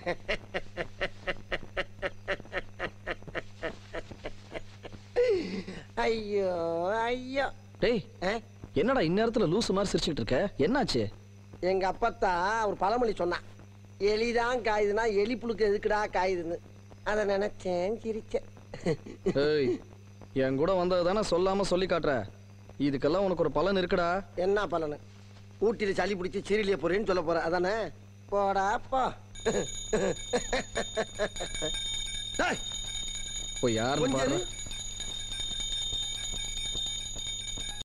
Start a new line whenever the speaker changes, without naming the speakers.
ஐயோ ஐயோ
டேய்
ஆ?
என்னடா இந்நேரத்துல லூசு மாதிரி சிரிச்சுக்கிட்டு இருக்க என்னாச்சு
எங்க அப்பத்தா ஒரு பழமொழி சொன்னான் எலிதான் காயுதுன்னா எலி புழுக்கு எதுக்குடா காயுதுன்னு அதை நினைச்சேன் சிரிச்சேன்
ஏய் என் கூட வந்தது தானே சொல்லாம சொல்லி காட்டுற இதுக்கெல்லாம் உனக்கு ஒரு பலன் இருக்குடா
என்ன பலனு ஊட்டியில சளி பிடிச்சி சீரியலிய போறேன்னு சொல்ல போற அதானே போடா போ
போய் யாருன்னு
கொஞ்சம்
பாரு
இரு.